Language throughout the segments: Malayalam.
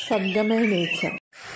സംഗമ നേച്ചർ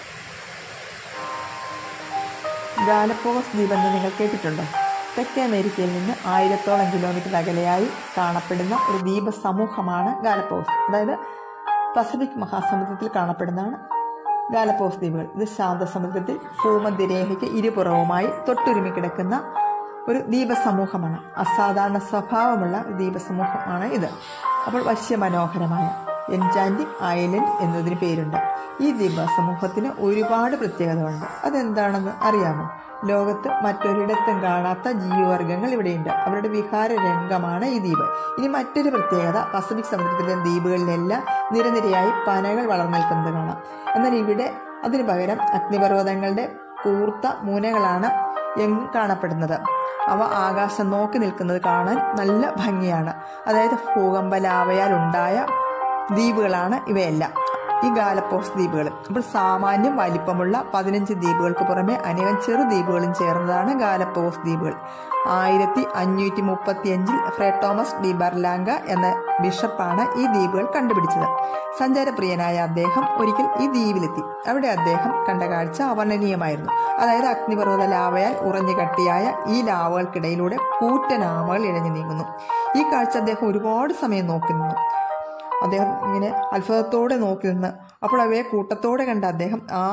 ഗാലപ്പോസ് ദ്വീപെന്ന് നിങ്ങൾ കേട്ടിട്ടുണ്ടോ തെക്കേ അമേരിക്കയിൽ നിന്ന് ആയിരത്തോളം കിലോമീറ്റർ അകലെയായി കാണപ്പെടുന്ന ഒരു ദ്വീപ സമൂഹമാണ് ഗാലപ്പോസ് അതായത് പസഫിക് മഹാസമുദ്രത്തിൽ കാണപ്പെടുന്നതാണ് ഗാലപ്പോസ് ദ്വീപുകൾ ഇത് ശാന്തസമുദ്രത്തിൽ ഭൂമധ്യരേഖയ്ക്ക് ഇരുപുറവുമായി തൊട്ടുരുമി കിടക്കുന്ന ഒരു ദ്വീപസമൂഹമാണ് അസാധാരണ സ്വഭാവമുള്ള ഒരു ദ്വീപസമൂഹമാണ് ഇത് അപ്പോൾ വശ്യമനോഹരമായ എൻചാൻറ്റിക് ഐലൻഡ് എന്നതിന് പേരുണ്ട് ഈ ദ്വീപസമൂഹത്തിന് ഒരുപാട് പ്രത്യേകതകളുണ്ട് അതെന്താണെന്ന് അറിയാമോ ലോകത്ത് മറ്റൊരിടത്തും കാണാത്ത ജീവിവർഗങ്ങൾ ഇവിടെയുണ്ട് അവരുടെ വിഹാര രംഗമാണ് ഈ ദ്വീപ് ഇനി മറ്റൊരു പ്രത്യേകത പസഫിക് സമുദ്രത്തിലെ ദ്വീപുകളിലെല്ലാം നിരനിരയായി പനകൾ വളർന്നു നിൽക്കുന്നത് കാണാം എന്നാൽ ഇവിടെ അതിനു പകരം അഗ്നിപർവ്വതങ്ങളുടെ കൂർത്ത മുനകളാണ് എങ്ങും കാണപ്പെടുന്നത് അവ ആകാശം നോക്കി നിൽക്കുന്നത് കാണാൻ നല്ല ഭംഗിയാണ് അതായത് ഭൂകമ്പ ലാവയാൽ ഉണ്ടായ ദ്വീപുകളാണ് ഇവയെല്ലാം ഈ ഗാലപ്പോസ് ദ്വീപുകൾ അപ്പോൾ സാമാന്യം വലിപ്പമുള്ള പതിനഞ്ച് ദ്വീപുകൾക്ക് പുറമെ അനേകം ചെറു ദ്വീപുകളും ചേർന്നതാണ് ഗാലപ്പോസ് ദ്വീപുകൾ ആയിരത്തി അഞ്ഞൂറ്റി മുപ്പത്തി അഞ്ചിൽ ഫ്രേ തോമസ് ഡി ബർലാങ്ക എന്ന ബിഷപ്പാണ് ഈ ദ്വീപുകൾ കണ്ടുപിടിച്ചത് സഞ്ചാരപ്രിയനായ അദ്ദേഹം ഒരിക്കൽ ഈ ദ്വീപിലെത്തി അവിടെ അദ്ദേഹം കണ്ട കാഴ്ച അവർണ്ണനീയമായിരുന്നു അതായത് അഗ്നിപർവ്വത ലാവയാൽ ഉറഞ്ഞു കട്ടിയായ ഈ ലാവകൾക്കിടയിലൂടെ കൂറ്റൻ ആമകൾ ഇഴഞ്ഞു നീങ്ങുന്നു ഈ കാഴ്ച അദ്ദേഹം ഒരുപാട് സമയം നോക്കി നിന്നു അദ്ദേഹം ഇങ്ങനെ അത്ഭുതത്തോടെ നോക്കി നിന്ന് അപ്പോൾ അവയെ കൂട്ടത്തോടെ കണ്ട അദ്ദേഹം ആ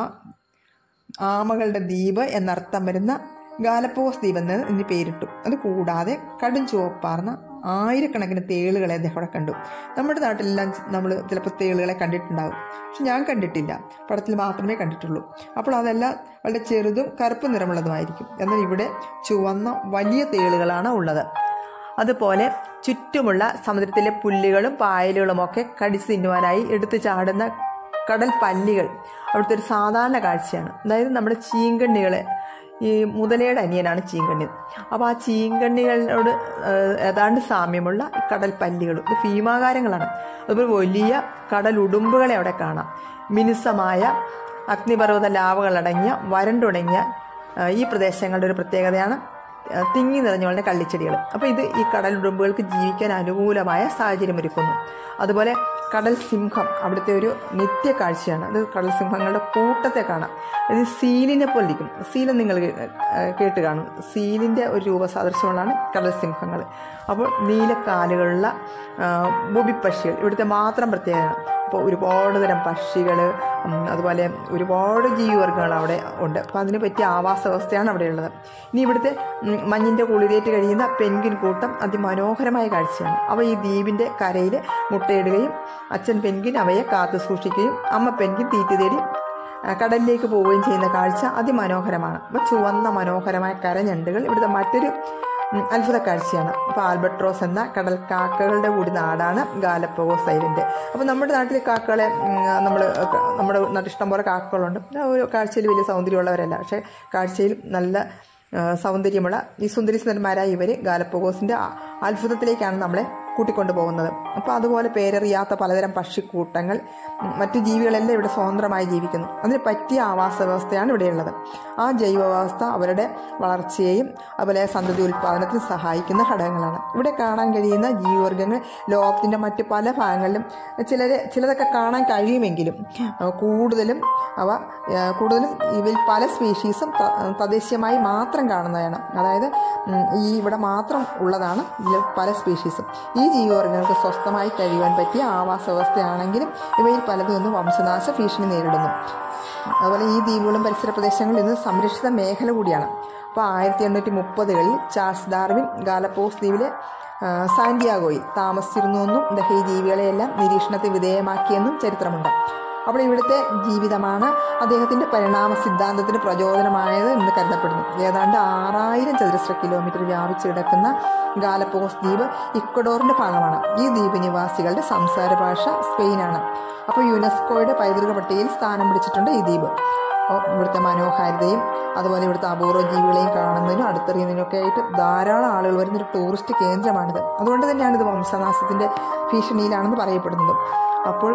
ആമകളുടെ ദ്വീപ് എന്നർത്ഥം വരുന്ന ഗാലപ്പോസ് ദ്വീപ് എന്ന് ഇതിന് പേരിട്ടു അത് കൂടാതെ കടും ചുവപ്പാർന്ന ആയിരക്കണക്കിന് തേളുകളെ അദ്ദേഹം അവിടെ കണ്ടു നമ്മുടെ നാട്ടിലെല്ലാം നമ്മൾ ചിലപ്പോൾ തേളുകളെ കണ്ടിട്ടുണ്ടാകും പക്ഷെ ഞാൻ കണ്ടിട്ടില്ല പടത്തിൽ മാത്രമേ കണ്ടിട്ടുള്ളൂ അപ്പോൾ അതെല്ലാം വളരെ ചെറുതും കറുപ്പ് നിറമുള്ളതുമായിരിക്കും എന്നാൽ ഇവിടെ ചുവന്ന വലിയ തേളുകളാണ് ഉള്ളത് അതുപോലെ ചുറ്റുമുള്ള സമുദ്രത്തിലെ പുല്ലുകളും പായലുകളുമൊക്കെ കടിച്ചു തിന്നുവാനായി എടുത്തു ചാടുന്ന കടൽ പല്ലികൾ അവിടുത്തെ ഒരു സാധാരണ കാഴ്ചയാണ് അതായത് നമ്മുടെ ചീങ്കണ്ണികളെ ഈ മുതലയുടെ അനിയനാണ് ചീങ്കണ്ണി അപ്പോൾ ആ ചീങ്കണ്ണികളോട് ഏതാണ്ട് സാമ്യമുള്ള കടൽ പല്ലികളും ഇത് ഭീമാകാരങ്ങളാണ് അതുപോലെ വലിയ കടൽ ഉടുമ്പുകളെ അവിടെ കാണാം മിനുസമായ അഗ്നിപർവ്വത ലാവകളടങ്ങിയ വരണ്ടുണങ്ങിയ ഈ പ്രദേശങ്ങളുടെ ഒരു പ്രത്യേകതയാണ് തിങ്ങി നിറഞ്ഞുള്ള കള്ളിച്ചെടികൾ അപ്പോൾ ഇത് ഈ കടൽ ഉടുമ്പുകൾക്ക് ജീവിക്കാൻ അനുകൂലമായ സാഹചര്യം ഒരുക്കുന്നു അതുപോലെ കടൽ സിംഹം അവിടുത്തെ ഒരു നിത്യ കാഴ്ചയാണ് അത് കടൽ സിംഹങ്ങളുടെ കൂട്ടത്തെ കാണാം ഇത് സീലിനെ പോലെ ഇരിക്കും സീലം നിങ്ങൾ കേട്ട് കാണും സീലിൻ്റെ ഒരു രൂപസാദൃശ്യമുള്ളതാണ് കടൽ സിംഹങ്ങൾ അപ്പോൾ നീലക്കാലുകളുള്ള ബൊബിപ്പക്ഷികൾ ഇവിടുത്തെ മാത്രം പ്രത്യേകതയാണ് അപ്പോൾ ഒരുപാട് തരം പക്ഷികൾ അതുപോലെ ഒരുപാട് ജീവിവർഗങ്ങൾ അവിടെ ഉണ്ട് അപ്പോൾ അതിന് പറ്റിയ ആവാസ വ്യവസ്ഥയാണ് അവിടെയുള്ളത് ഇനി ഇവിടുത്തെ മഞ്ഞിൻ്റെ കുളിരേറ്റ് കഴിയുന്ന പെൻഗിൻ കൂട്ടം അതിമനോഹരമായ കാഴ്ചയാണ് അവ ഈ ദ്വീപിൻ്റെ കരയിൽ മുട്ടയിടുകയും അച്ഛൻ പെൻഗിൻ അവയെ കാത്തു സൂക്ഷിക്കുകയും അമ്മ പെൻഗിൻ തീറ്റി തേടി കടലിലേക്ക് പോവുകയും ചെയ്യുന്ന കാഴ്ച അതിമനോഹരമാണ് അപ്പോൾ ചുവന്ന മനോഹരമായ കരഞ്ഞണ്ടുകൾ ഇവിടുത്തെ മറ്റൊരു അത്ഭുത കാഴ്ചയാണ് അപ്പോൾ ആൽബട്രോസ് എന്ന കടൽ കാക്കകളുടെ കൂടി നാടാണ് ഗാലപ്പഗോസ് ഐലൻഡ് അപ്പോൾ നമ്മുടെ നാട്ടിലെ കാക്കകളെ നമ്മൾ നമ്മുടെ നാട്ടിൽ ഇഷ്ടംപോലെ കാക്കകളുണ്ട് ഒരു കാഴ്ചയിൽ വലിയ സൗന്ദര്യമുള്ളവരല്ല പക്ഷേ കാഴ്ചയിൽ നല്ല സൗന്ദര്യമുള്ള ഈ സുന്ദരി സുന്ദരന്മാരായ ഇവർ ഗാലപ്പഗോസിൻ്റെ അത്ഭുതത്തിലേക്കാണ് നമ്മളെ കൂട്ടിക്കൊണ്ടു പോകുന്നത് അപ്പോൾ അതുപോലെ പേരറിയാത്ത പലതരം പക്ഷിക്കൂട്ടങ്ങൾ മറ്റു ജീവികളെല്ലാം ഇവിടെ സ്വതന്ത്രമായി ജീവിക്കുന്നു അതിന് പറ്റിയ ആവാസ വ്യവസ്ഥയാണ് ഇവിടെയുള്ളത് ആ ജൈവവ്യവസ്ഥ അവരുടെ വളർച്ചയെയും അതുപോലെ സന്തതി ഉൽപ്പാദനത്തിന് സഹായിക്കുന്ന ഘടകങ്ങളാണ് ഇവിടെ കാണാൻ കഴിയുന്ന ജീവിവർഗങ്ങൾ ലോകത്തിൻ്റെ മറ്റ് പല ഭാഗങ്ങളിലും ചിലരെ ചിലതൊക്കെ കാണാൻ കഴിയുമെങ്കിലും കൂടുതലും അവ കൂടുതലും ഇവയിൽ പല സ്പീഷീസും തദ്ദേശീയമായി മാത്രം കാണുന്നതാണ് അതായത് ഈ ഇവിടെ മാത്രം ഉള്ളതാണ് ഇതിൽ പല സ്പീഷീസും ഈ ജീവിവർഗങ്ങൾക്ക് സ്വസ്ഥമായി കഴിയുവാൻ പറ്റിയ ആവാസ വ്യവസ്ഥയാണെങ്കിലും ഇവയിൽ പലതും ഇന്ന് വംശനാശ ഭീഷണി നേരിടുന്നു അതുപോലെ ഈ ദ്വീപുകളും പരിസര പ്രദേശങ്ങളും ഇന്ന് സംരക്ഷിത മേഖല കൂടിയാണ് അപ്പോൾ ആയിരത്തി എണ്ണൂറ്റി മുപ്പതുകളിൽ ചാൾസ് ഡാർവിൻ ഗാലപ്പോസ് ദ്വീപിലെ സാന്റിയാഗോയിൽ താമസിച്ചിരുന്നുവെന്നും അദ്ദേഹം ഈ ജീവികളെയെല്ലാം നിരീക്ഷണത്തിന് വിധേയമാക്കിയെന്നും ചരിത്രമുണ്ട് അപ്പോൾ ഇവിടുത്തെ ജീവിതമാണ് അദ്ദേഹത്തിൻ്റെ പരിണാമ സിദ്ധാന്തത്തിന് പ്രചോദനമായത് എന്ന് കരുതപ്പെടുന്നു ഏതാണ്ട് ആറായിരം ചതുരശ്ര കിലോമീറ്റർ വ്യാപിച്ചു കിടക്കുന്ന ഗാലപ്പോസ് ദ്വീപ് ഇക്വഡോറിൻ്റെ ഭാഗമാണ് ഈ ദ്വീപ് നിവാസികളുടെ സംസാര ഭാഷ സ്പെയിനാണ് അപ്പോൾ യുനെസ്കോയുടെ പൈതൃക പട്ടികയിൽ സ്ഥാനം പിടിച്ചിട്ടുണ്ട് ഈ ദ്വീപ് ഇവിടുത്തെ മനോഹാരിതയും അതുപോലെ ഇവിടുത്തെ അപൂർവ ജീവികളെയും കാണുന്നതിനും അടുത്തറിയുന്നതിനൊക്കെ ആയിട്ട് ധാരാളം ആളുകൾ വരുന്നൊരു ടൂറിസ്റ്റ് കേന്ദ്രമാണിത് അതുകൊണ്ട് തന്നെയാണ് ഇത് വംശനാശത്തിൻ്റെ ഭീഷണിയിലാണെന്ന് പറയപ്പെടുന്നത് അപ്പോൾ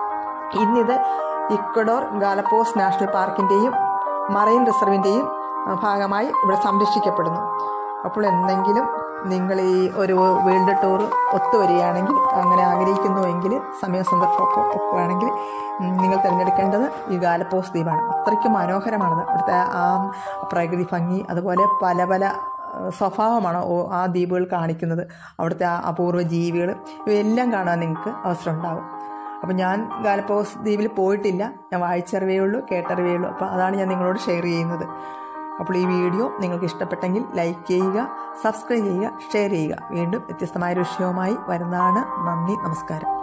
ഇന്നിത് ഇക്വഡോർ ഗാലപ്പോസ് നാഷണൽ പാർക്കിൻ്റെയും മറൈൻ റിസർവിൻ്റെയും ഭാഗമായി ഇവിടെ സംരക്ഷിക്കപ്പെടുന്നു അപ്പോൾ എന്തെങ്കിലും നിങ്ങൾ ഈ ഒരു വേൾഡ് ടൂർ ഒത്തുവരികയാണെങ്കിൽ അങ്ങനെ ആഗ്രഹിക്കുന്നുവെങ്കിൽ സമയ സന്ദർഭമൊക്കെ ഒക്കുകയാണെങ്കിൽ ഉം, നിങ്ങൾ തിരഞ്ഞെടുക്കേണ്ടത് ഈ ഗാലപ്പോസ് ദ്വീപാണ് അത്രയ്ക്ക് മനോഹരമാണത് അവിടുത്തെ ആ പ്രകൃതി ഭംഗി അതുപോലെ പല പല ഏഹ്, സ്വഭാവമാണ് ഓ- ആ ദ്വീപുകൾ കാണിക്കുന്നത് അവിടുത്തെ ആ അപൂർവ ജീവികൾ ഇവയെല്ലാം കാണാൻ നിങ്ങൾക്ക് അവസരം ഉണ്ടാകും അപ്പോൾ ഞാൻ ഗാലപ്പോസ് ദ്വീപിൽ പോയിട്ടില്ല ഞാൻ വായിച്ചറിവേ ഉള്ളൂ കേട്ടറിവേ ഉള്ളൂ അപ്പോൾ അതാണ് ഞാൻ നിങ്ങളോട് ഷെയർ ചെയ്യുന്നത് അപ്പോൾ ഈ വീഡിയോ നിങ്ങൾക്ക് ഇഷ്ടപ്പെട്ടെങ്കിൽ ലൈക്ക് ചെയ്യുക സബ്സ്ക്രൈബ് ചെയ്യുക ഷെയർ ചെയ്യുക വീണ്ടും വ്യത്യസ്തമായ ഒരു വിഷയവുമായി വരുന്നതാണ് നന്ദി നമസ്കാരം